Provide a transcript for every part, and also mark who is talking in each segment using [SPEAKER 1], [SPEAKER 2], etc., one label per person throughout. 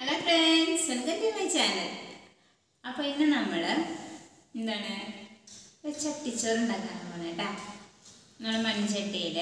[SPEAKER 1] Hello friends welcome to my channel അപ്പോൾ ഇന്ന് നമ്മൾ എന്താണ് ഒരു ചട്ടിച്ചോറ് ഉണ്ടാക്കാൻ പോകുന്നത് കേട്ടോ നമ്മൾ മൺചട്ടിയിൽ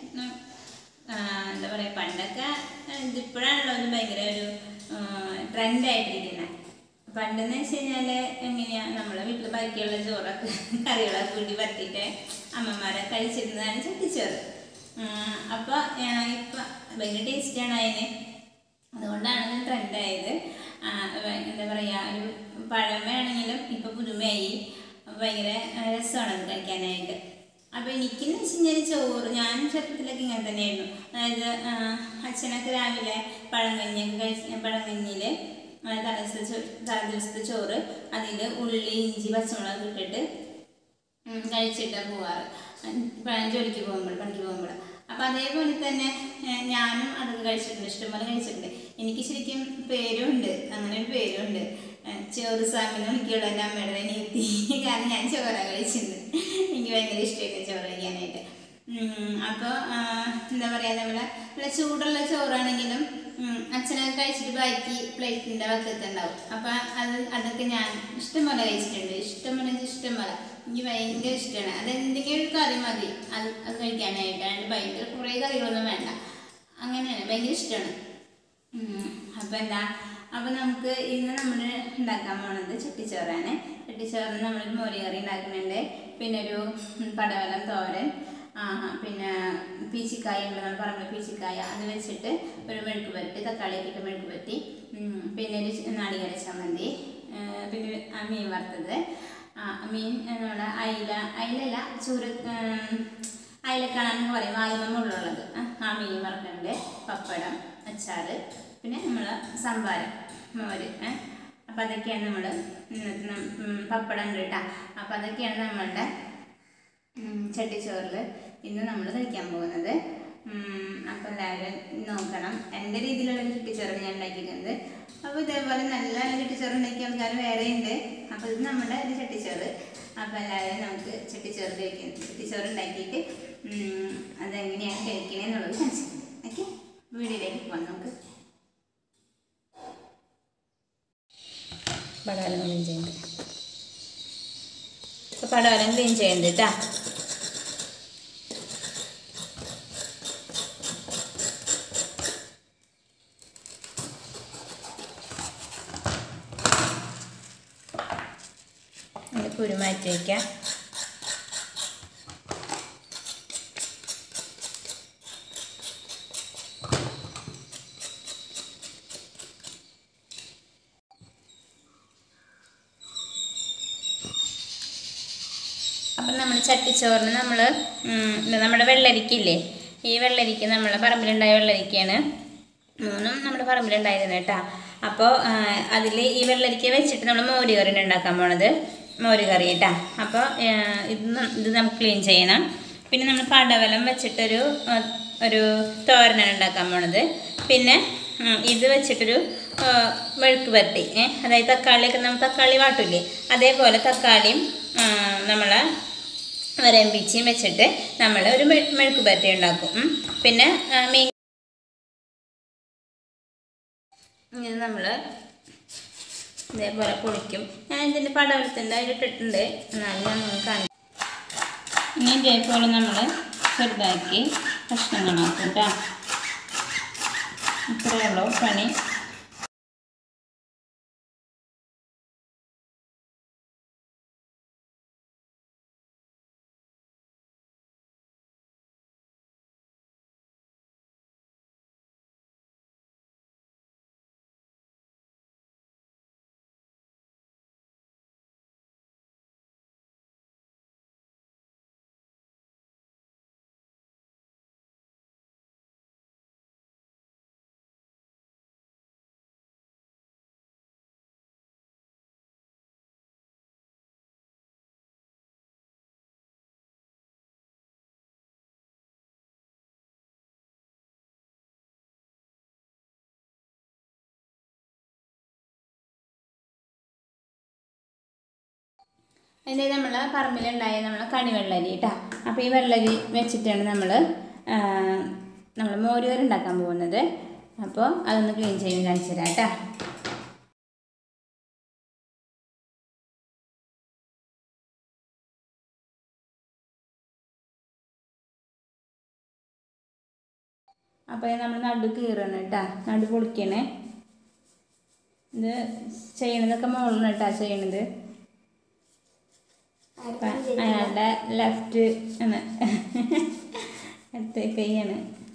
[SPEAKER 1] എന്താ പറയുക പണ്ടൊക്കെ ഇതിപ്പോഴാണല്ലോ ഒരു ഭയങ്കര ഒരു ട്രെൻഡായിട്ടിരിക്കുന്നത് പണ്ടെന്ന് വെച്ച് കഴിഞ്ഞാൽ എങ്ങനെയാണ് നമ്മളെ വീട്ടിൽ ബാക്കിയുള്ള ചോറൊക്കെ കറികളൊക്കെ കൂടി വരട്ടിയിട്ട് അമ്മമാരെ കഴിച്ചിരുന്നതാണ് ചട്ടിച്ചോറ് അപ്പോൾ ഇപ്പം ഭയങ്കര ടേസ്റ്റിയാണ് അതിന് അതുകൊണ്ടാണ് ഇത് ട്രെൻഡായത് എന്താ പറയുക ഒരു പഴമയാണെങ്കിലും ഇപ്പോൾ പുതുമയായി ഭയങ്കര രസമാണ് അത് കഴിക്കാനായിട്ട് അപ്പോൾ എനിക്കെന്ന് വെച്ച് കഴിഞ്ഞാൽ ചോറ് ഞാൻ ചെറുപ്പത്തിലൊക്കെ ഇങ്ങനെ തന്നെയായിരുന്നു അതായത് ആ, അച്ഛനൊക്കെ രാവിലെ പഴങ്കഞ്ഞിയൊക്കെ കഴിച്ച് പഴങ്കഞ്ഞിയിൽ തലേദിവസത്തെ ചോ തലേദിവസത്തെ ചോറ് അതിൽ ഉള്ളി ഇഞ്ചി പച്ചമുളക് ഇട്ടിട്ട് ഉം, കഴിച്ചിട്ടാണ് പോവാറ് പ- ജോലിക്ക് പോകുമ്പോൾ പണിക്ക് പോകുമ്പോൾ അപ്പം അതേപോലെ തന്നെ ഏഹ്, ഞാനും അതൊക്കെ കഴിച്ചിട്ടുണ്ട് ഇഷ്ടംപോലെ കഴിച്ചിട്ടുണ്ട് എനിക്ക് ശരിക്കും പേരുണ്ട് അങ്ങനെ ഒരു പേരുണ്ട് ഏഹ്, ചോറ് സാമിന് വിളിക്കുള്ളൂ എൻ്റെ അമ്മയുടെ അനിയത്തി കാരണം ഞാൻ ചോറാണ് കഴിച്ചിട്ടുണ്ട് എനിക്ക് ഭയങ്കര ഇഷ്ടമായിരുന്നു ചോറ് കഴിക്കാനായിട്ട് അപ്പോൾ എന്താ പറയുക അതേപോലെ നല്ല ചൂടുള്ള ചോറാണെങ്കിലും ഉം, അച്ഛനൊക്കെ കഴിച്ചിട്ട് ബാക്കി പ്ലേറ്റിൻ്റെ വക്കത്തുണ്ടാവും അപ്പം അത് അതൊക്കെ ഞാൻ ഇഷ്ടംപോലെ കഴിച്ചിട്ടുണ്ട് ഇഷ്ടംപോലെ വെച്ചാൽ ഇഷ്ടംപോലെ എനിക്ക് ഭയങ്കര ഇഷ്ടമാണ് അത് എന്തെങ്കിലും ഒരു കറി മതി അത് അത് കഴിക്കാനായിട്ട് അതിന് ഭയങ്കര കുറേ കറികളൊന്നും വേണ്ട അങ്ങനെയാണ് ഭയങ്കര ഇഷ്ടമാണ് അപ്പം എന്താ അപ്പം നമുക്ക് ഇന്ന് നമ്മൾ ഉണ്ടാക്കാൻ പോണത് ചട്ടിച്ചോറാണ് ചട്ടിച്ചോറിന് നമ്മൾ മോരി കറി ഉണ്ടാക്കുന്നുണ്ട് പിന്നെ ഒരു ഉം, പടവലം തോരൻ ആ പിന്നെ പീച്ചിക്കായ ഉണ്ട് നമ്മൾ പറമ്പിൽ പീച്ചിക്കായ അത് വെച്ചിട്ട് ഒരു മെഴുക്ക് പുരട്ടി തക്കാളി ഇട്ട് മെഴുക്ക് പുരട്ടി ഉം, പിന്നെ ഒരു ചി- നാളികേര ചമ്മന്തി ആ, പിന്നെ ഒരു, ആ, മീൻ വറുത്തത് ആ, മീൻ ആ, നമ്മുടെ അയില അയിലല്ല ചൂര അയിലക്കാണെന്ന് പറയും വായുമുള്ളുള്ളത് ആ മീൻ വറുക്കുന്നുണ്ട് പപ്പടം അച്ചാറ് പിന്നെ നമ്മൾ സംഭാരം മോര് ഏഹ് അപ്പം അതൊക്കെയാണ് നമ്മൾ ഇന്നത്തെ നം- ഉം, പപ്പടം ഉണ്ട് കേട്ടോ അപ്പം അതൊക്കെയാണ് നമ്മളുടെ ഉം, ചട്ടിച്ചോറിൽ ഇന്ന് നമ്മൾ കഴിക്കാൻ പോകുന്നത് അപ്പം എല്ലാവരും നോക്കണം എൻ്റെ രീതിയിലുള്ള ഒരു ചട്ടിച്ചോറാണ് ഞാൻ ഉണ്ടാക്കിയിരിക്കുന്നത് അപ്പോൾ ഇതേപോലെ നല്ല നല്ല ചട്ടിച്ചോറ് ഉണ്ടാക്കിയ ആൾക്കാർ വേറെ ഉണ്ട് അപ്പോൾ ഇത് നമ്മുടെ ഒരു ചട്ടിച്ചോറ് അപ്പോൾ എല്ലാവരും നമുക്ക് ചട്ടിച്ചോറ് കഴിക്കാം ചട്ടിച്ചോറ് ഉണ്ടാക്കിയിട്ട് ഉം, അതെങ്ങനെയാണ് കഴിക്കണേ എന്നുള്ളത് കാണിച്ചിട്ടുണ്ട് ഓക്കെ വീഡിയോയിലേക്ക് പോകാം നമുക്ക് പടവലം ക്ലീൻ ചെയ്യുന്നത് അപ്പോൾ പടവലം ക്ലീൻ ചെയ്യുന്നുണ്ട് കേട്ടോ ഇത് കുരു മാറ്റി വയ്ക്കാം അപ്പം നമ്മൾ ചട്ടിച്ചോറിന് നമ്മൾ നമ്മുടെ വെള്ളരിക്കില്ലേ ഈ വെള്ളരിക്ക നമ്മളെ പറമ്പിലുണ്ടായ വെള്ളരിക്കയാണ് മൂന്നും നമ്മുടെ പറമ്പിലുണ്ടായിരുന്നു കേട്ടോ അപ്പോൾ അതിൽ ഈ വെള്ളരിക്ക വെച്ചിട്ട് നമ്മൾ മോര് കറി ഉണ്ടാക്കാൻ പോണത് മോര് കറി കേട്ടോ അപ്പോൾ ഇത് ന- ഇത് നമുക്ക് ക്ലീൻ ചെയ്യണം പിന്നെ നമ്മൾ പടവലം വെച്ചിട്ടൊരു ആ, ഒരു തോരനാണ് ഉണ്ടാക്കാൻ പോണത് പിന്നെ ഉം, ഇത് വെച്ചിട്ടൊരു ആ, മെഴുക്ക് പുരട്ടി ഏ അതായത് തക്കാളിയൊക്കെ നമ്മൾ തക്കാളി വാട്ടില്ലേ അതേപോലെ തക്കാളിയും ആ, നമ്മളെ വരമ്പിച്ചിയും വെച്ചിട്ട് നമ്മൾ ഒരു മെ- മെഴുക്ക് പുരട്ടി ഉണ്ടാക്കും ഉം. പിന്നെ ആ, മീൻ ഇങ്ങനെ നമ്മൾ ഇതേപോലെ പൊളിക്കും ഞാൻ ഇതിൻ്റെ പടവലത്തിൻ്റെ അതിലിട്ടിട്ടുണ്ട് എന്നാലും ഞാൻ നിങ്ങൾക്ക് കാണിക്കാം ഇനി ഇതേപോലെ നമ്മൾ ചെറുതാക്കി കഷ്ണങ്ങളാക്കും കേട്ടോ ഇത്രയേ ഉള്ളൂ പണി അതിൻ്റെ നമ്മൾ പറമ്പിലുണ്ടായ നമ്മൾ കണിവെള്ളരി കേട്ടോ അപ്പോൾ ഈ വെള്ളരി വെച്ചിട്ടാണ് നമ്മൾ നമ്മൾ മോരുകറി ഉണ്ടാക്കാൻ പോകുന്നത് അപ്പോൾ അതൊന്ന് ക്ലീൻ ചെയ്ത് കാണിച്ചു തരാം കേട്ടോ അപ്പോൾ നമ്മൾ നടു കീറണം കേട്ടോ നടു പൊളിക്കണേ ഇത് ചെയ്യണതൊക്കെ മുകളിൽ കേട്ടാ ചെയ്യണത് അപ്പം അയാളുടെ ലെഫ്റ്റ് ആണ് അടുത്ത കൈയാണ്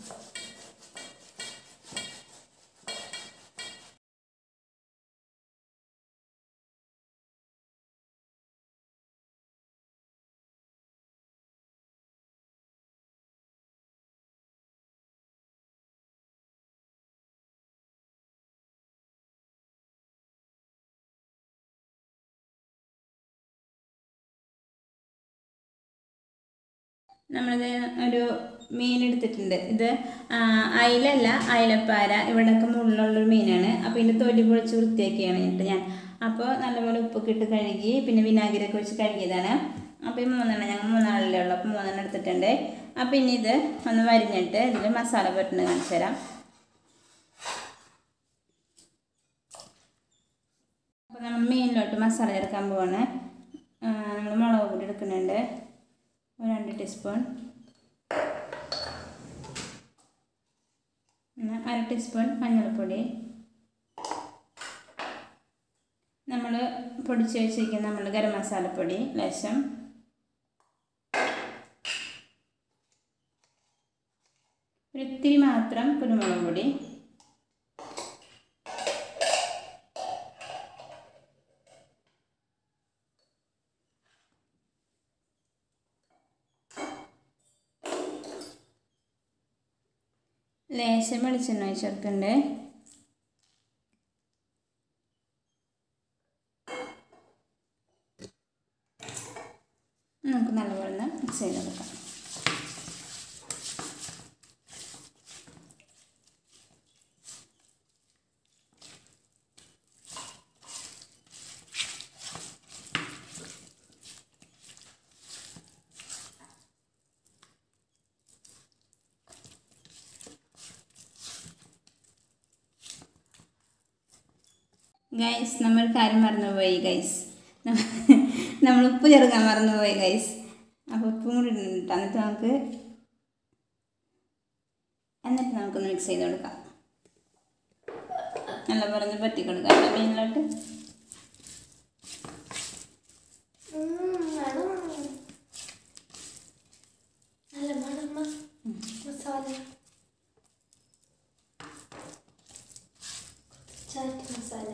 [SPEAKER 1] നമ്മളിത് ഒരു മീൻ എടുത്തിട്ടുണ്ട് ഇത് ആ, അയിലല്ല അയിലപ്പാര ഇവിടെയൊക്കെ മുള്ളുള്ളൊരു മീനാണ് അപ്പോൾ ഇതിൻ്റെ തൊലി പൊളിച്ച് വൃത്തിയാക്കിയാണ് എന്നിട്ട് ഞാൻ അപ്പോൾ നല്ലപോലെ ഉപ്പൊക്കെ ഇട്ട് കഴുകി പിന്നെ വിനാഗിരിയൊക്കെ വെച്ച് കഴുകിയതാണ് അപ്പോൾ ഈ മൂന്നെണ്ണം ഞങ്ങൾ മൂന്നാളല്ലേ ഉള്ളൂ അപ്പോൾ മൂന്നെണ്ണം എടുത്തിട്ടുണ്ട് അപ്പോൾ ഇനി ഇത് ഒന്ന് വരിഞ്ഞിട്ട് ഇതിൽ മസാല പുരട്ടുന്നത് കാണിച്ചു തരാം അപ്പോൾ നമ്മൾ മീനിലോട്ട് മസാല ചേർക്കാൻ പോവാണ് നമ്മൾ മുളക് പൊടി എടുക്കുന്നുണ്ട് ഒരു രണ്ട് ടീസ്പൂൺ പിന്നെ അര ടീസ്പൂൺ മഞ്ഞൾപ്പൊടി നമ്മൾ പൊടിച്ച് വെച്ചിരിക്കുന്ന നമ്മൾ ഗരം മസാലപ്പൊടി ലേശം ഒരു ഇത്തിരി മാത്രം കുരുമുളക് പൊടി ലേശം വെളിച്ചെണ്ണ ഒഴിച്ച് കൊടുക്കുന്നുണ്ട് നമുക്ക് നല്ലപോലെ ഒന്ന് മിക്സ് ചെയ്ത് കൊടുക്കാം ഗൈസ് നമ്മൾ കാര്യം മറന്നുപോയി ഗൈസ് നമ്മൾ ഉപ്പ് ചേർക്കാൻ മറന്നുപോയി ഗൈസ് അപ്പോൾ ഉപ്പും കൂടി ഇട്ടിട്ട് എന്നിട്ട് നമുക്ക് എന്നിട്ട് നമുക്കൊന്ന് മിക്സ് ചെയ്ത് കൊടുക്കാം നല്ല പറഞ്ഞ് പറ്റി കൊടുക്കാം കേട്ടോ മീനിലോട്ട്
[SPEAKER 2] നല്ല മണമ്മ മസാല ചാറ്റ് മസാല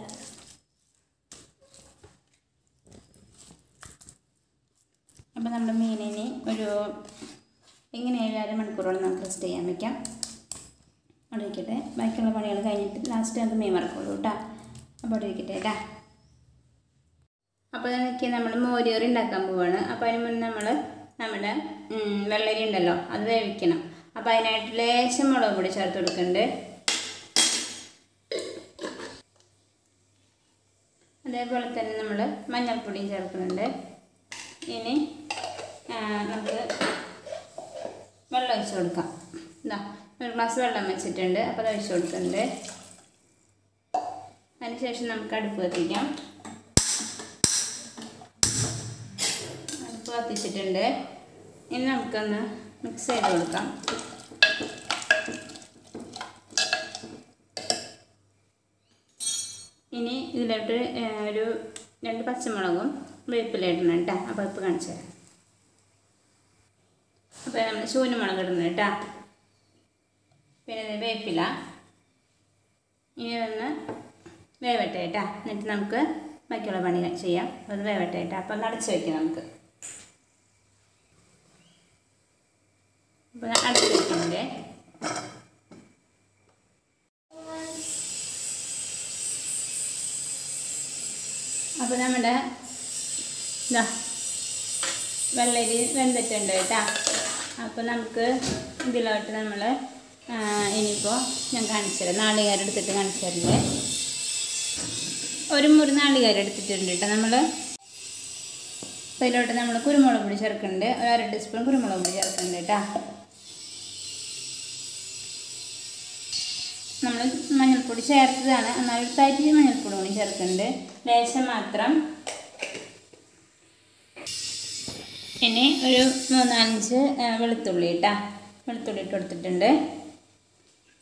[SPEAKER 1] അപ്പോൾ നമ്മുടെ മീനിനെ ഒരു എങ്ങനെയായാലും അര മണിക്കൂറോളം നമുക്ക് റെസ്റ്റ് ചെയ്യാൻ വെക്കാം അവിടെ ഇരിക്കട്ടെ ബാക്കിയുള്ള പണികൾ കഴിഞ്ഞിട്ട് ലാസ്റ്റ് നമുക്ക് മീൻ മറക്കുള്ളൂ കേട്ടോ അപ്പോൾ അവിടെ ഇരിക്കട്ടെ കേട്ടാ അപ്പോൾ എനിക്ക് നമ്മൾ മോരുകറി ഉണ്ടാക്കാൻ പോവാണ് അപ്പോൾ അതിന് മുന്നേ നമ്മൾ നമ്മുടെ ഉം, വെള്ളരി ഉണ്ടല്ലോ അത് വേവിക്കണം അപ്പോൾ അതിനായിട്ട് ലേശം മുളക് പൊടി ചേർത്ത് കൊടുക്കുന്നുണ്ട് അതേപോലെ തന്നെ നമ്മൾ മഞ്ഞൾപ്പൊടിയും ചേർക്കുന്നുണ്ട് ഇനി ആ, നമുക്ക് വെള്ളം ഒഴിച്ച് കൊടുക്കാം ഇതാ ഒരു ഗ്ലാസ് വെള്ളം വെച്ചിട്ടുണ്ട് അപ്പോൾ അത് ഒഴിച്ച് കൊടുക്കുന്നുണ്ട് അതിനുശേഷം നമുക്ക് അടുപ്പ് കത്തിക്കാം അടുപ്പ് കത്തിച്ചിട്ടുണ്ട് ഇനി നമുക്കൊന്ന് മിക്സ് ചെയ്ത് കൊടുക്കാം ഇനി ഇതിലോട്ട് ഏ, ഒരു രണ്ട് പച്ചമുളകും വേപ്പില ഇടണം കേട്ടോ അപ്പോൾ ഇപ്പോൾ കാണിച്ചു തരാം അപ്പോൾ നമ്മൾ ചൂനുമുളക് ഇടുന്നത് കേട്ടോ പിന്നെ ഇത് വേപ്പില ഇനി ഒന്ന് വേവട്ടെ കേട്ടോ എന്നിട്ട് നമുക്ക് ബാക്കിയുള്ള പണി ചെയ്യാം അത് വേവട്ടെ കേട്ടോ അപ്പോൾ ഒന്ന് അടച്ച് വയ്ക്കാം നമുക്ക് അപ്പോൾ ഞാൻ അടച്ച് വയ്ക്കുന്നുണ്ടേ അപ്പോൾ നമ്മുടെ ഇതാ വെള്ളരി വെന്തിട്ടുണ്ട് കേട്ടോ അപ്പോൾ നമുക്ക് ഇതിലോട്ട് നമ്മൾ ഇനിയിപ്പോൾ ഞാൻ കാണിച്ചു തരാം നാളികേരം എടുത്തിട്ട് കാണിച്ചു തരണ്ടേ ഒരു മുറി നാളികേരം എടുത്തിട്ടുണ്ട് കേട്ടോ നമ്മൾ അപ്പോൾ ഇതിലോട്ട് നമ്മൾ കുരുമുളക് പൊടി ചേർക്കുന്നുണ്ട് ഒരു അര ടീസ്പൂൺ കുരുമുളക് പൊടി ചേർക്കുന്നുണ്ട് കേട്ടോ നമ്മൾ മഞ്ഞൾപ്പൊടി ചേർത്തതാണ് എന്നാൽ ഒരു തരി മഞ്ഞൾപ്പൊടി കൂടി ചേർക്കുന്നുണ്ട് ലേശം മാത്രം ഇനി ഒരു മൂന്നാലഞ്ച് ആ, വെളുത്തുള്ളി ഇട്ടാ വെളുത്തുള്ളി ഇട്ട് കൊടുത്തിട്ടുണ്ട്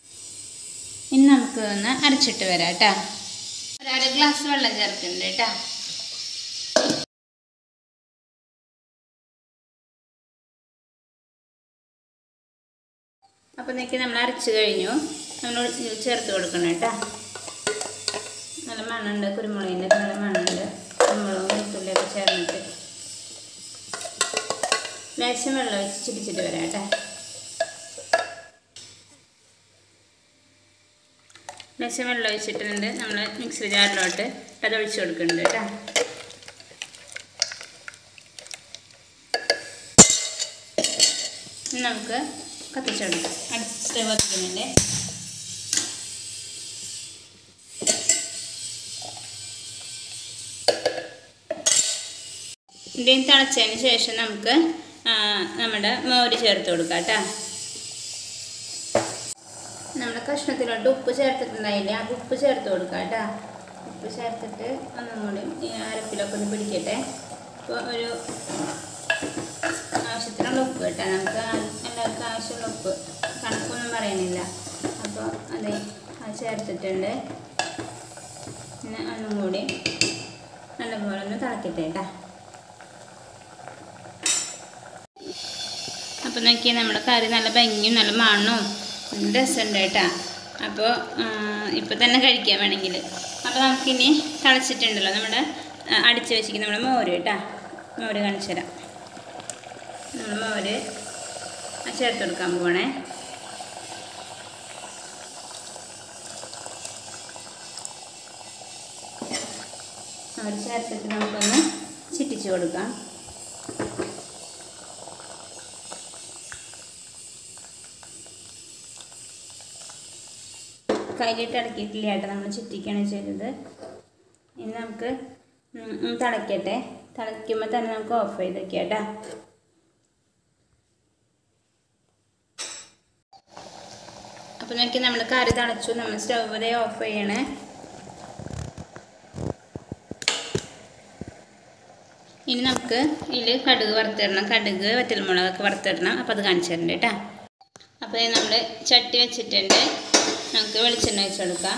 [SPEAKER 1] നമുക്ക് ഒന്ന് അരച്ചിട്ട് വരാം കേട്ടോ ഒരു അര ഗ്ലാസ് വെള്ളം ചേർക്കുന്നുണ്ട് കേട്ടോ അപ്പോഴത്തേക്ക് നമ്മൾ അരച്ച് കഴിഞ്ഞു നമ്മൾ ഇതിൽ ചേർത്ത് കൊടുക്കണം കേട്ടോ നല്ല മണ്ണുണ്ട് കുരുമുളകിൻ്റെ നല്ല മണ്ണുണ്ട് കുരുമുളകും വെളുത്തുള്ളിയൊക്കെ ചേർന്നിട്ട് ലേശം വെള്ളം വെച്ച് ചിരിച്ചിട്ട് വരാം കേട്ടോ ലേശം വെള്ളം ഒഴിച്ചിട്ടുണ്ട് നമ്മൾ മിക്സി ജാറിലോട്ട് അത് ഒഴിച്ച് കൊടുക്കുന്നുണ്ട് കേട്ടോ ഇനി നമുക്ക് കത്തിച്ചെടുക്കാം അടുത്ത സ്റ്റവ് കത്തിക്കുന്നുണ്ട് ഇതിന് തിളച്ചതിന് ശേഷം നമുക്ക് ആ, നമ്മുടെ മോര് ചേർത്ത് കൊടുക്കാം കേട്ടോ നമ്മുടെ കഷ്ണത്തിലോട്ട് ഉപ്പ് ചേർത്തിട്ടുണ്ടായില്ലേ അത് ഉപ്പ് ചേർത്ത് കൊടുക്കാം കേട്ടോ ഉപ്പ് ചേർത്തിട്ട് ഒന്നും കൂടി ഈ അരപ്പിലൊക്കെ ഒന്ന് പിടിക്കട്ടെ ഇപ്പോൾ ഒരു ആവശ്യത്തിനുള്ള ഉപ്പ് കേട്ടോ നമുക്ക് ആ- എല്ലാവർക്കും ആവശ്യമുള്ള ഉപ്പ് കണക്കൊന്നും പറയുന്നില്ല അപ്പോൾ അതെ അത് ചേർത്തിട്ടുണ്ട് പിന്നെ ഒന്നും കൂടി നല്ലപോലെ ഒന്ന് തിളക്കട്ടെ കേട്ടോ അപ്പോൾ നോക്കിയാൽ നമ്മുടെ കറി നല്ല ഭംഗിയും നല്ല മണവും നല്ല രസമുണ്ട് കേട്ടോ അപ്പോൾ ഇപ്പോൾ തന്നെ കഴിക്കാൻ വേണമെങ്കിൽ അപ്പോൾ നമുക്കിനി തിളച്ചിട്ടുണ്ടല്ലോ നമ്മുടെ ആ, അടിച്ച് വെച്ചിരിക്കുന്ന നമ്മുടെ മോര് കേട്ടോ മോര് കാണിച്ചു തരാം നമ്മൾ മോര് ചേർത്ത് കൊടുക്കാൻ പോകണേ മോര് ചേർത്തിട്ട് നമുക്കൊന്ന് ചിറ്റിച്ച് കൊടുക്കാം കയ്യിലിട്ട് ഇളക്കിയിട്ടില്ല കേട്ടോ നമ്മൾ ചുറ്റിക്കാണ് ചെയ്തത് ഇനി നമുക്ക് ഉം, ഉം, തിളയ്ക്കട്ടെ തിളയ്ക്കുമ്പോൾ തന്നെ നമുക്ക് ഓഫ് ചെയ്ത് വെക്കാം കേട്ടോ അപ്പോൾ നോക്കി നമ്മൾ കറി തിളച്ചു നമ്മൾ സ്റ്റവ് ഇതേ ഓഫ് ചെയ്യണേ ഇനി നമുക്ക് ഇതിൽ കടുക് വറുത്തിടണം കടുക് വറ്റൽമുളകൊക്കെ വറുത്തിടണം അപ്പോൾ അത് കാണിച്ചു തരണ്ട് കേട്ടോ അപ്പോൾ നമ്മൾ ചട്ടി വെച്ചിട്ടുണ്ട് നമുക്ക് വെളിച്ചെണ്ണ വെച്ച് കൊടുക്കാം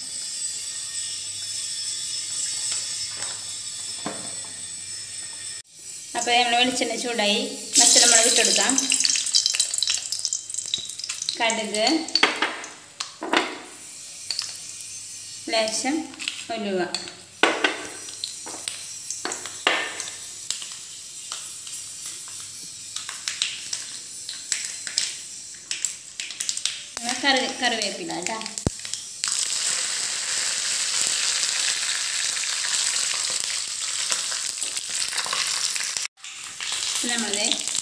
[SPEAKER 1] അപ്പോൾ നമ്മൾ വെളിച്ചെണ്ണ ചൂടായി പച്ചമുളക് ഇട്ടെടുക്കാം കടുക് ലേശം ഉലുവ അങ്ങനെ കറി കറിവേപ്പില കേട്ടോ നമ്മൾ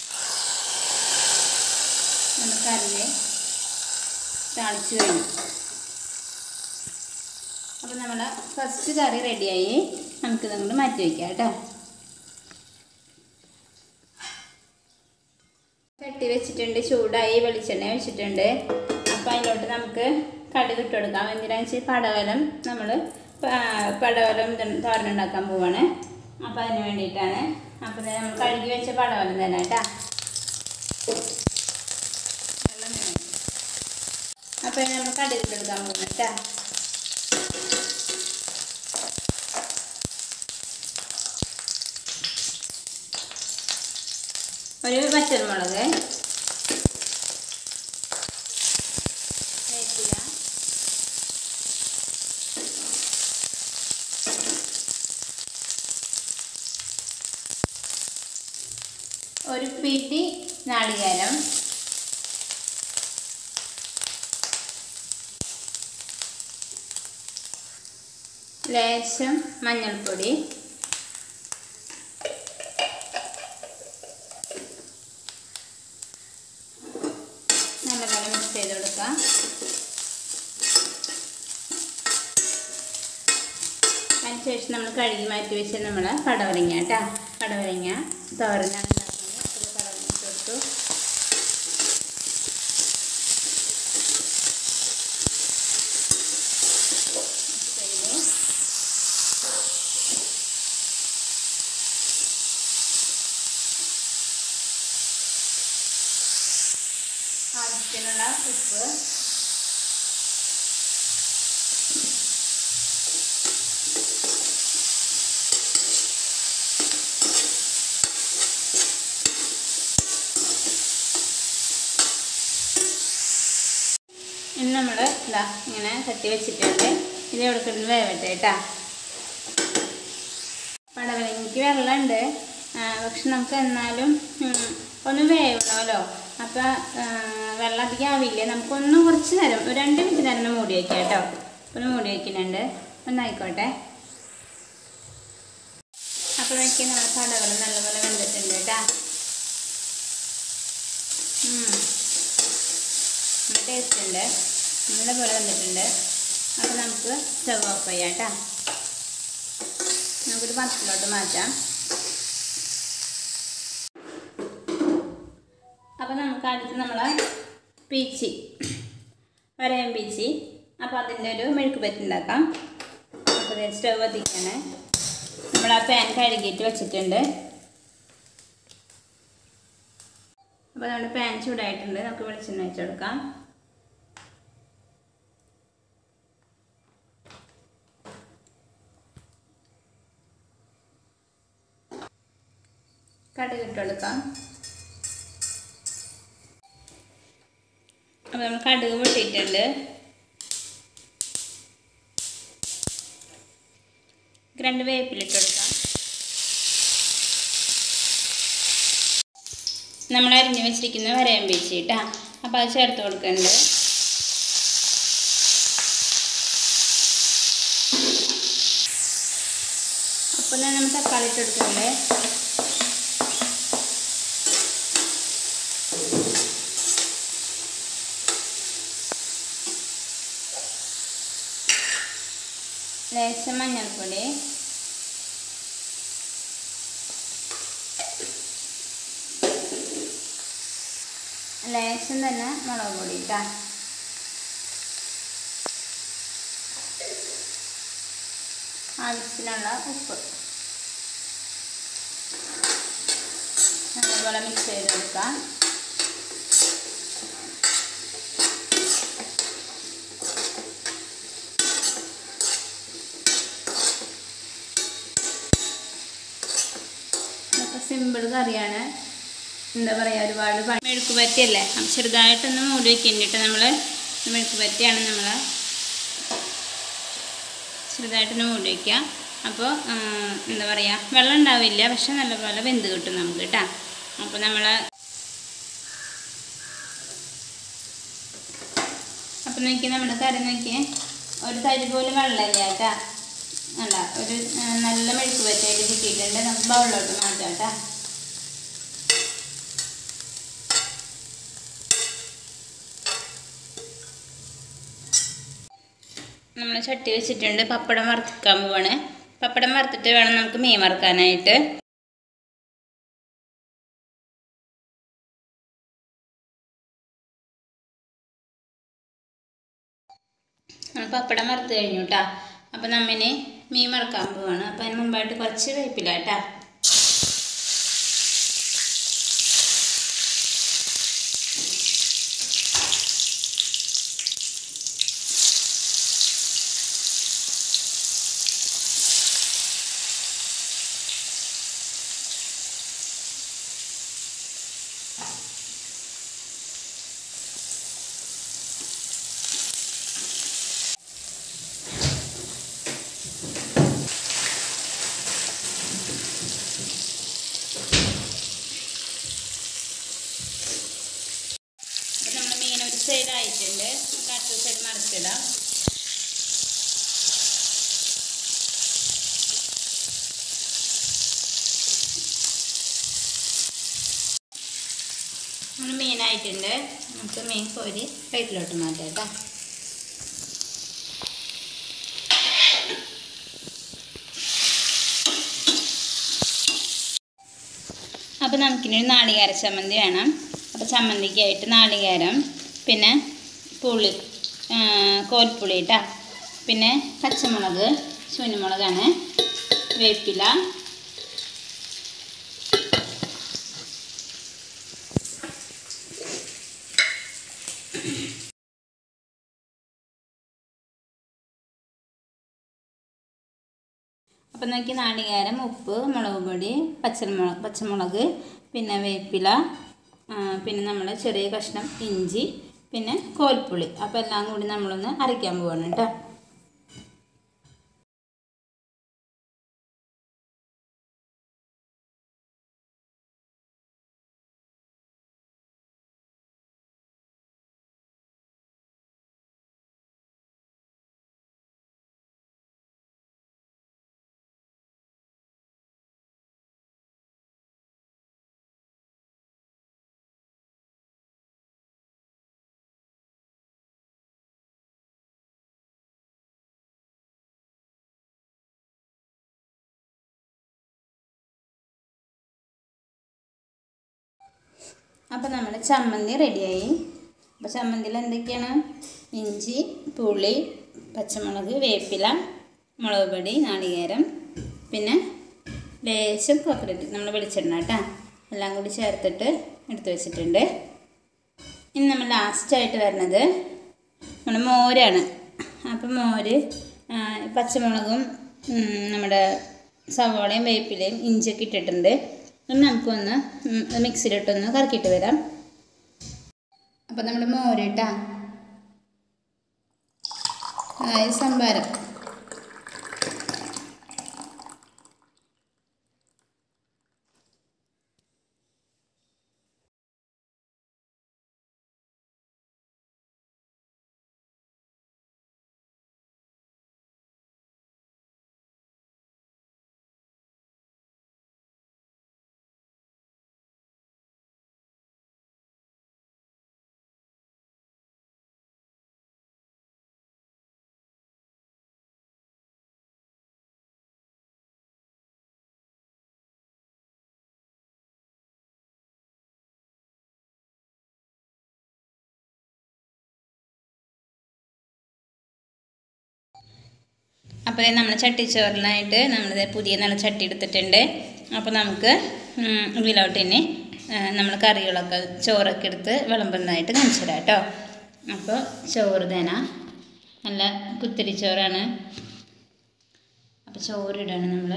[SPEAKER 1] നമ്മൾ കറിയെ താളിച്ച് കഴിഞ്ഞു അപ്പോൾ നമ്മുടെ ഫസ്റ്റ് കറി റെഡിയായി നമുക്ക് നമ്മൾ മാറ്റി വയ്ക്കാം കേട്ടോ ചട്ടി വെച്ചിട്ടുണ്ട് ചൂടായി വെളിച്ചെണ്ണ വെച്ചിട്ടുണ്ട് അപ്പോൾ അതിലോട്ട് നമുക്ക് കടുക് ഇട്ട് കൊടുക്കാം എന്തിനാണെന്ന് വെച്ചാൽ പടവലം നമ്മൾ പടവലം ഇത് തോരനുണ്ടാക്കാൻ പോവാണ് അപ്പോൾ അതിന് വേണ്ടിയിട്ടാണ് അപ്പോൾ ദേ നമ്മൾ കഴുകി വെച്ച പടവലം തന്നെ കേട്ടോ വെള്ളം വേണം. അപ്പോൾ ഇനി നമ്മൾ കടുക് ഇട്ട് കൊടുക്കാൻ പോകുന്നു കേട്ടോ ഒരു പച്ചമുളക് വേപ്പില ഒരു പിടി നാളികേരം ലേശം മഞ്ഞൾപ്പൊടി നല്ലപോലെ മിക്സ് ചെയ്ത് കൊടുക്കാം അതിനുശേഷം നമ്മൾ കഴുകി മാറ്റി വെച്ച് നമ്മൾ പടവലങ്ങ കേട്ടോ പടവലങ്ങ തോരനാണ് ഉണ്ടാക്കുന്നത് അപ്പോൾ പടവലങ്ങ ഇട്ട് കൊടുത്തു Mix ചെയ്തു ആവശ്യത്തിനുള്ള ഉപ്പ് നമ്മൾ ഇതാ ഇങ്ങനെ തട്ടി വെച്ചിട്ടുണ്ട് ഇത് എവിടെ കിടന്ന് വേവട്ടെ കേട്ടാ പടവലങ്ങിക്ക് വെള്ളമുണ്ട് ആ, പക്ഷെ നമുക്ക് എന്നാലും ഉം, ഒന്ന് വേവണമല്ലോ അപ്പം വെള്ളം അധികം ആവില്ല നമുക്കൊന്ന് കുറച്ച് നേരം ഒരു രണ്ട് മിനിറ്റ് നേരം ഒന്ന് മൂടി വയ്ക്കാം കേട്ടോ ഒന്ന് മൂടി വയ്ക്കുന്നുണ്ട് ഒന്നായിക്കോട്ടെ അപ്പോഴേക്കും നമ്മുടെ പടവലം നല്ലപോലെ വെന്തിട്ടുണ്ട് കേട്ടാ ടേസ്റ്റ് ഉണ്ട് നല്ലപോലെ വന്നിട്ടുണ്ട് അപ്പോൾ നമുക്ക് സ്റ്റവ് ഓഫ് ചെയ്യാം കേട്ടോ നമുക്കൊരു പാത്രത്തിലോട്ട് മാറ്റാം അപ്പോൾ നമുക്ക് അടുത്ത് നമ്മൾ പീച്ചി വരയം പീച്ചി അപ്പോൾ അതിൻ്റെ ഒരു മെഴുക്ക് പറ്റി ഉണ്ടാക്കാം അപ്പോൾ സ്റ്റവ് കത്തിക്കാണ് നമ്മൾ ആ പാൻ കഴുകിയിട്ട് വെച്ചിട്ടുണ്ട് അപ്പോൾ നമ്മുടെ പാൻ ചൂടായിട്ടുണ്ട് നമുക്ക് വെളിച്ചെണ്ണ വെച്ച് കൊടുക്കാം കടുക് ഇട്ട് കൊടുക്കാം അപ്പോൾ നമ്മൾ കടുക് പൊട്ടിയിട്ടുണ്ട് രണ്ട് വേപ്പിലിട്ട് കൊടുക്കാം നമ്മൾ അരിഞ്ഞ് വെച്ചിരിക്കുന്ന വരയം വെച്ച് കേട്ടാ അപ്പോൾ അത് ചേർത്ത് കൊടുക്കുന്നുണ്ട് അപ്പോൾ തന്നെ നമ്മൾ തക്കാളി ഇട്ട് കൊടുക്കുന്നുണ്ട് ലേശം മഞ്ഞൾപ്പൊടി ലേശം തന്നെ മുളക് പൊടി കേട്ടോ ആവശ്യത്തിനുള്ള ഉപ്പ് നല്ലപോലെ മിക്സ് ചെയ്ത് കൊടുക്കാം ഇതൊക്കെ സിമ്പിൾ കറിയാണ് എന്താ പറയുക ഒരുപാട് പണി മെഴുക്ക് പറ്റിയല്ലേ അപ്പം ചെറുതായിട്ടൊന്ന് മൂടി വെക്കുന്നുണ്ട് നമ്മൾ മെഴുക്ക് പറ്റിയാണ് നമ്മൾ ചെറുതായിട്ടൊന്ന് മൂടി വയ്ക്കുക അപ്പോൾ എന്താ പറയുക വെള്ളം ഉണ്ടാവില്ല പക്ഷെ നല്ലപോലെ വെന്ത് കിട്ടും നമുക്ക് കേട്ടോ അപ്പോൾ നമ്മൾ അപ്പം നോക്കി നമ്മുടെ കറി നോക്കി ഒരു തരി പോലും വെള്ളമില്ല കേട്ടോ അല്ല ഒരു ആ, നല്ല മെഴുക്ക് പറ്റിയായിട്ട് കിട്ടിയിട്ടുണ്ട് നമുക്ക് ബൗളിലോട്ട് മാറ്റാം കേട്ടോ നമ്മൾ ചട്ടി വെച്ചിട്ടുണ്ട് പപ്പടം വറുക്കാൻ പോവാണ് പപ്പടം വറുത്തിട്ട് വേണം നമുക്ക് മീൻ വറുക്കാനായിട്ട് നമ്മൾ പപ്പടം വറുത്ത് കഴിഞ്ഞു കേട്ടോ അപ്പം നമ്മിന് മീൻ വറുക്കാൻ പോവാണ് അപ്പം അതിന് മുമ്പായിട്ട് കുറച്ച് വേപ്പില കേട്ടോ അപ്പം നമ്മൾ മീൻ ഒരു സൈഡ് ആയിട്ടുണ്ട് നമുക്ക് അടുത്ത സൈഡ് മറിച്ചിടാം നമ്മൾ മീനായിട്ടുണ്ട് നമുക്ക് മീൻ കോരി പ്ലേറ്റിലോട്ട് മാറ്റാം കേട്ടോ അപ്പോൾ നമുക്കിനി ഒരു നാളികേര ചമ്മന്തി വേണം അപ്പോൾ ചമ്മന്തിക്കായിട്ട് നാളികേരം പിന്നെ പുളി ആ, കോൽപ്പുളി കേട്ടോ പിന്നെ പച്ചമുളക് ചൂനുമുളകാണ് വേപ്പില അപ്പം നോക്കി നാളികേരം ഉപ്പ് മുളക് പൊടി പച്ചമുളക് പച്ചമുളക് പിന്നെ വേപ്പില ആ, പിന്നെ നമ്മൾ ചെറിയ കഷ്ണം ഇഞ്ചി പിന്നെ കോൽപ്പുളി അപ്പോൾ എല്ലാം കൂടി നമ്മളൊന്ന് അരയ്ക്കാൻ പോവാണ് കേട്ടോ അപ്പോൾ നമ്മുടെ ചമ്മന്തി റെഡിയായി അപ്പോൾ ചമ്മന്തിയിൽ എന്തൊക്കെയാണ് ഇഞ്ചി പുളി പച്ചമുളക് വേപ്പില മുളക് പൊടി നാളികേരം പിന്നെ ലേശം കോക്കനട്ട് നമ്മൾ വെളിച്ചെണ്ണ കേട്ടോ എല്ലാം കൂടി ചേർത്തിട്ട് എടുത്ത് വെച്ചിട്ടുണ്ട് ഇനി നമ്മൾ ലാസ്റ്റായിട്ട് വരുന്നത് നമ്മുടെ മോരാണ് അപ്പം മോര് ആ, പച്ചമുളകും ഉം, നമ്മുടെ സവോളയും വേപ്പിലയും ഇഞ്ചിയൊക്കെ ഇട്ടിട്ടുണ്ട് അത് നമുക്കൊന്ന് ഉം, അത് മിക്സിയിലിട്ടൊന്ന് കറക്കിയിട്ട് വരാം അപ്പം നമ്മുടെ മോര് കേട്ടാ അതായത് സംഭാരം അപ്പോൾ നമ്മൾ ചട്ടിച്ചോറിനായിട്ട് നമ്മളിത് പുതിയ നല്ല ചട്ടി എടുത്തിട്ടുണ്ട് അപ്പോൾ നമുക്ക് ഉം, ഇതിലോട്ട് ഇനി നമ്മൾ കറികളൊക്കെ ചോറൊക്കെ എടുത്ത് വിളമ്പുന്നതായിട്ട് കാണിച്ചു തരാം കേട്ടോ അപ്പോൾ ചോറ് തേന നല്ല കുത്തിരി ചോറാണ് അപ്പോൾ ചോറിടാണ് നമ്മൾ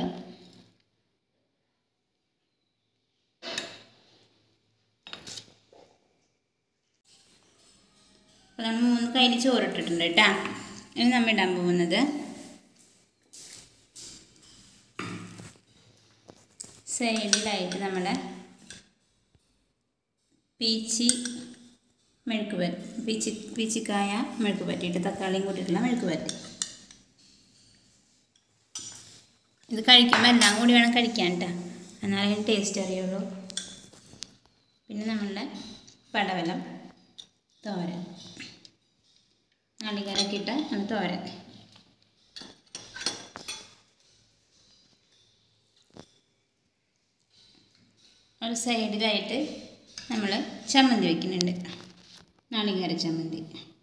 [SPEAKER 1] അപ്പോൾ നമ്മൾ മൂന്ന് കയ്യിൽ ചോറിട്ടിട്ടുണ്ട് കേട്ടോ ഇനി നമ്മൾ ഇടാൻ പോകുന്നത് സൈഡിലായിട്ട് നമ്മുടെ പീച്ചി മെഴുക്ക് പരട്ടി പീച്ചി പീച്ചിക്കായ മെഴുക്ക് പറ്റിയിട്ട് തക്കാളിയും കൂട്ടിയിട്ടുള്ള മെഴുക്ക് പരട്ടി ഇത് കഴിക്കുമ്പോൾ എല്ലാം കൂടി വേണം കഴിക്കാൻ കേട്ടോ എന്നാലേ അതിന് ടേസ്റ്റ് അറിയുള്ളൂ പിന്നെ നമ്മളുടെ പടവലം തോരൻ നാളികേരൊക്കെ ഇട്ട് ആണ് തോരൻ ഒരു സൈഡിലായിട്ട് നമ്മൾ ചമ്മന്തി വയ്ക്കുന്നുണ്ട് നാളികേര ചമ്മന്തി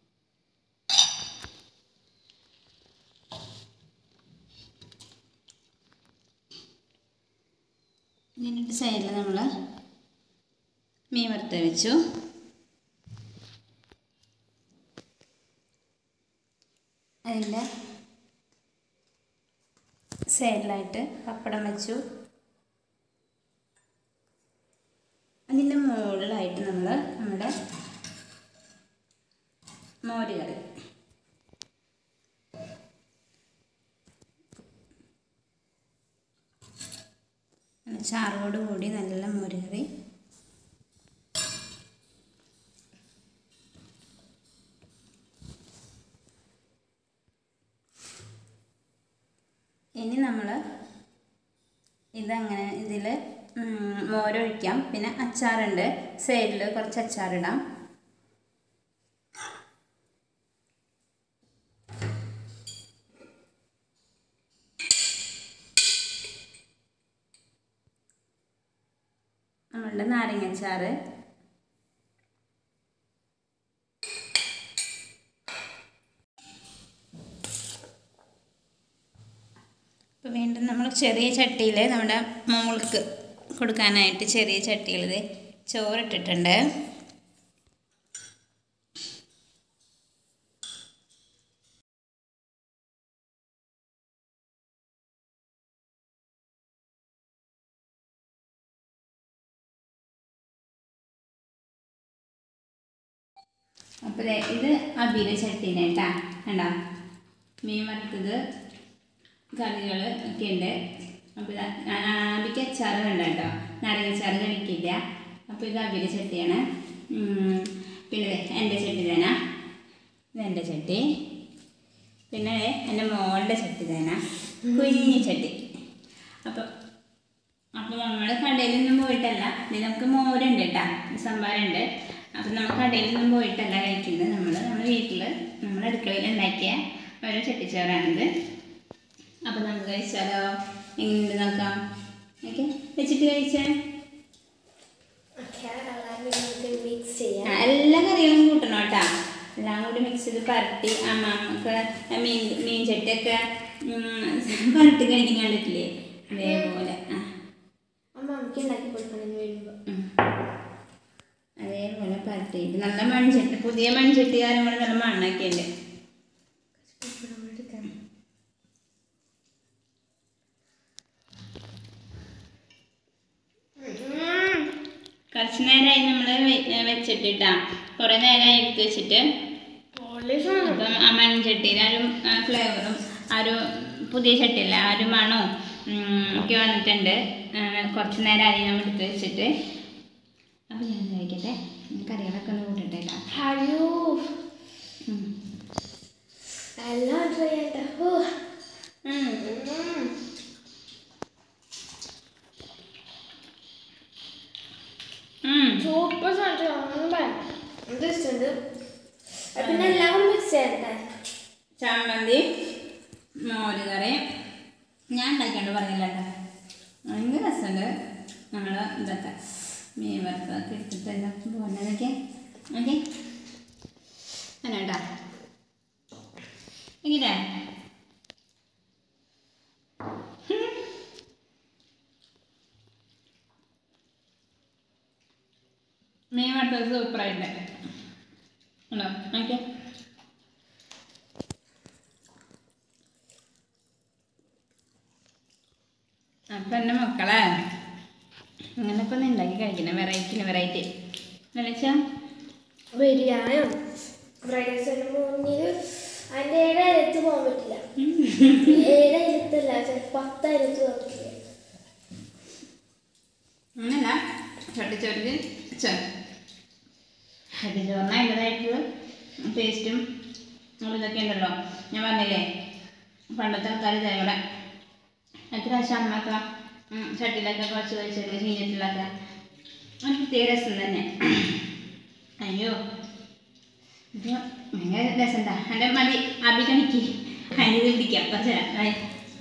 [SPEAKER 1] എന്നിട്ട് സൈഡിൽ നമ്മൾ മീൻ വറുത്ത് വെച്ചു അതിൻ്റെ സൈഡിലായിട്ട് പപ്പടം വെച്ചു അതിൻ്റെ മുകളിലായിട്ട് നമ്മൾ നമ്മുടെ മോര് കറി നല്ല ചാറോട് കൂടി നല്ല മോര് കറി ഇനി നമ്മൾ ഇതങ്ങനെ ഇതിൽ മോരൊഴിക്കാം പിന്നെ അച്ചാറുണ്ട് സൈഡിൽ കുറച്ച് അച്ചാറിടാം നമ്മളുടെ നാരങ്ങച്ചാറ് അപ്പോൾ വീണ്ടും നമ്മൾ ചെറിയ ചട്ടിയിൽ നമ്മുടെ മോൾക്ക് കൊടുക്കാനായിട്ട് ചെറിയ ചട്ടിയിൽ ചോറിട്ടിട്ടുണ്ട് അപ്പോൾ ദേ ഇത് അബിയുടെ ചട്ടീനെ കേട്ടാ കണ്ടോ മീൻ വറുത്തത് കറികൾ ഒക്കെ ഉണ്ട് അപ്പോൾ ഇത് അബിക്ക് അച്ചാറ് വേണ്ട കേട്ടോ നാരങ്ങച്ചാറ് കഴിക്കില്ല അപ്പോൾ ഇത് അബിയുടെ ചട്ടിയാണ് ഉം, പിന്നെ ദേ എൻ്റെ ചട്ടി തന്നെ ഇത് എൻ്റെ ചട്ടി പിന്നെ ദേ എൻ്റെ മോളുടെ ചട്ടി തന്നെ കുഞ്ഞി ചട്ടി അപ്പം അപ്പോൾ നമ്മൾ കടയിൽ നിന്നും പോയിട്ടല്ല ഇത് നമുക്ക് മോരുണ്ട് കേട്ടോ സംഭാരമുണ്ട് അപ്പം നമ്മൾ കടയിൽ നിന്നും പോയിട്ടല്ല കഴിക്കുന്നത് നമ്മൾ നമ്മുടെ വീട്ടിൽ നമ്മുടെ അടുക്കളയിൽ ഉണ്ടാക്കിയ ഓരോ ചട്ടിച്ചോറാണിത് അപ്പം നമുക്ക് കഴിച്ചാലോ എങ്ങനെയുണ്ട് നോക്കാം ഓക്കെ വെച്ചിട്ട് കഴിച്ചേ
[SPEAKER 2] ഓക്കെ നമുക്ക് മിക്സ്
[SPEAKER 1] ആ,
[SPEAKER 2] ചെയ്യാം
[SPEAKER 1] എല്ലാ കറികളും കൂട്ടണം കേട്ടോ എല്ലാം കൂടി മിക്സ് ചെയ്ത് പരട്ടി അമ്മക്ക് മീൻ മീൻ ചട്ടിയൊക്കെ ഉം, പരട്ടി കഴിക്കാൻ കണ്ടിട്ടില്ലേ അതേപോലെ ആ
[SPEAKER 2] അമ്മ നമുക്ക് ഉണ്ടാക്കി കൊടുക്കണം വരുമ്പോൾ
[SPEAKER 1] ഉം. അതേപോലെ പരട്ടിയിട്ട് നല്ല മൺചട്ടി പുതിയ മൺചട്ടിക്കാരും കൂടെ നല്ല മണ്ണൊക്കെ ഉണ്ട് കുറച്ച് നേരമായി നമ്മൾ വെച്ചിട്ടിട്ടാ കുറേ നേരമായി എടുത്ത് വെച്ചിട്ട് അപ്പം ആ മൺചട്ടിയിൽ ആ ഒരു ഫ്ലേവറും ആ ഒരു പുതിയ ചട്ടിയില്ല ആ ഒരു മണവും ഉം, ഒക്കെ വന്നിട്ടുണ്ട് ആ, കുറച്ച് നേരമായി നമ്മൾ എടുത്ത് വെച്ചിട്ട് അപ്പം ഞാൻ കഴിക്കട്ടെ കറികളൊക്കെ ഒന്ന് കൂട്ടട്ടെ കേട്ടോ
[SPEAKER 2] ഹലോ
[SPEAKER 1] ഉം.
[SPEAKER 2] എല്ലാം ട്രൈ ചെയ്യണ്ട ഓ
[SPEAKER 1] ഉം. ഉം.
[SPEAKER 2] സൂപ്പർ സാധനം ഇത് ഇഷ്ടമുണ്ട് പിന്നെ എല്ലാം കൂടി മിക്സ് ചെയ്യണ്ടേ
[SPEAKER 1] ചമ്മന്തി മോര് കറി ഞാൻ ഉണ്ടാക്കിയോണ്ട് പറഞ്ഞില്ല കേട്ടോ ഭയങ്കര രസമുണ്ട് നമ്മൾ ഇതൊക്കെ മീൻ വറുത്തതൊക്കെ എടുത്തിട്ട് എല്ലാം പോകുന്നതൊക്കെ ഓക്കെ അങ്ങനെ കേട്ടോ എങ്ങനെ മീൻ വറുത്തത് സൂപ്പറായിട്ടുണ്ട് ഉണ്ടോ ഓക്കെ അപ്പം എൻ്റെ മക്കളെ ഇങ്ങനൊക്കെ ഒന്ന് ഉണ്ടാക്കി കഴിക്കണം വെറൈറ്റി വെറൈറ്റി എന്നുവെച്ചാൽ
[SPEAKER 2] ബിരിയാണിയും ഫ്രൈഡ് റൈസിന് മുന്നിൽ അതിൻ്റെ ഏഴ് അരത്ത് പോകാൻ പറ്റില്ല ഏഴ് അരത്തല്ല ചിലപ്പോൾ പത്ത് അരത്ത് പോകാൻ പറ്റില്ല
[SPEAKER 1] അങ്ങനല്ല ചട്ടിച്ചോറിന് ചോ ചട്ടിച്ചോറിന് അതിൻ്റെതായിട്ടുള്ള ടേസ്റ്റും ഇതൊക്കെ ഉണ്ടല്ലോ ഞാൻ പറഞ്ഞില്ലേ പണ്ടത്തെ ആൾക്കാർ ഇതേപോലെ എത്ര പ്രാവശ്യം അമ്മയൊക്കെ ഉം, ചട്ടിയിലൊക്കെ കുറച്ച് കഴിച്ചത് ചീനത്തിലൊക്കെ ഒരു പ്രത്യേക രസം തന്നെ അയ്യോ ഇത് ഭയങ്കര രസമുണ്ടാ എൻ്റെ മതി അബി കണിക്ക് അതിന് പിടിക്കാം കുറച്ച് നേരം.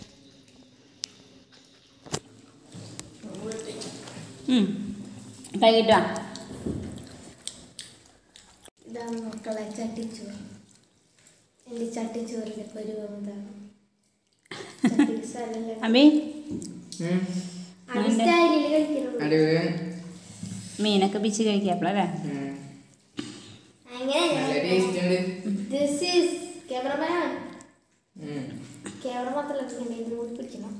[SPEAKER 1] ഉം. കഴിക്കിട്ടോ
[SPEAKER 2] ഇതാ മക്കളെ ചട്ടിച്ചോറ് എൻ്റെ ചട്ടിച്ചോറിൻ്റെ പരുവം ഇതാണ് ചട്ടി സ്ഥലം
[SPEAKER 1] അബി
[SPEAKER 2] അത് സ്റ്റൈലിൽ കഴിക്കുന്നുള്ളൂ
[SPEAKER 3] അടിപൊളി
[SPEAKER 1] മീനൊക്കെ പിച്ച് കഴിക്കാപ്പളല്ലേ
[SPEAKER 3] നല്ല
[SPEAKER 2] അങ്ങനെ
[SPEAKER 3] ടേസ്റ്റ് ഉണ്ട്
[SPEAKER 2] ദിസ് ഈസ് ക്യാമറമാൻ
[SPEAKER 3] ഉം.
[SPEAKER 2] ക്യാമറ മാത്രമല്ല പിടിക്കണ്ടേ ഇത് കൂടി പിടിക്കണം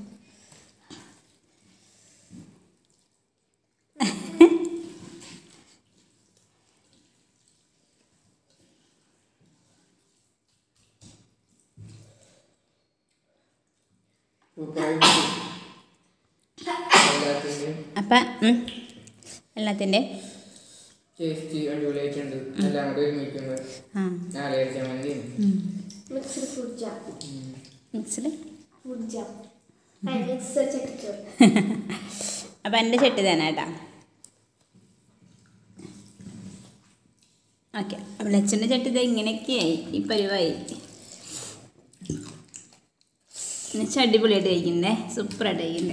[SPEAKER 3] സൂപ്പറായിട്ട് എല്ലാത്തിൻ്റെയും
[SPEAKER 1] അപ്പം എല്ലാത്തിൻ്റെ
[SPEAKER 3] ടേസ്റ്റ് അടിപൊളിയായിട്ടുണ്ട് എല്ലാം കൂടി ഒരുമിക്കുമ്പോൾ
[SPEAKER 1] ആ
[SPEAKER 3] നാളെ ചമ്മന്തിയും
[SPEAKER 2] മിക്സിൽ ഫുഡ് ജാം
[SPEAKER 1] മിക്സിൽ
[SPEAKER 2] ഫുഡ് ജാം മിക്സർ ചട്ടിച്ചോറ്
[SPEAKER 1] അപ്പം എൻ്റെ ചെട്ടി തന്നെ കേട്ടോ ഓക്കെ അപ്പം ലച്ചൻ്റെ ചട്ടി ഇത് ഇങ്ങനെയൊക്കെയായി ഈ പരിവായി എന്നുവെച്ചാൽ അടിപൊളിയായിട്ട് കഴിക്കണ്ടേ സൂപ്പറായിട്ട് കഴിക്കണ്ടേ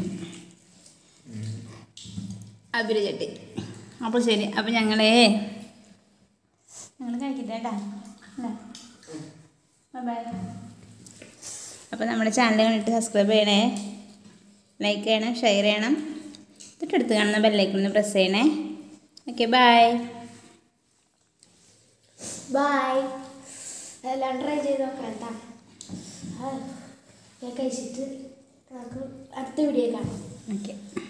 [SPEAKER 1] അബിര ചട്ടി അപ്പോൾ ശരി അപ്പോൾ ഞങ്ങളേ ഞങ്ങൾ കഴിക്കട്ടെ കേട്ടാ ബൈ അപ്പോൾ നമ്മുടെ ചാനൽ കണ്ടിട്ട് സബ്സ്ക്രൈബ് ചെയ്യണേ ലൈക്ക് ചെയ്യണം ഷെയർ ചെയ്യണം തൊട്ടടുത്ത് കാണുന്ന ബെല്ലൈക്കൺ ഒന്ന് പ്രസ് ചെയ്യണേ ഓക്കെ ബൈ
[SPEAKER 2] ബൈ എല്ലാം ട്രൈ ചെയ്ത് നോക്കാം കേട്ടോ ഞാൻ കഴിച്ചിട്ട് നമുക്ക് അടുത്ത വീഡിയോ കാണാം
[SPEAKER 1] ഓക്കെ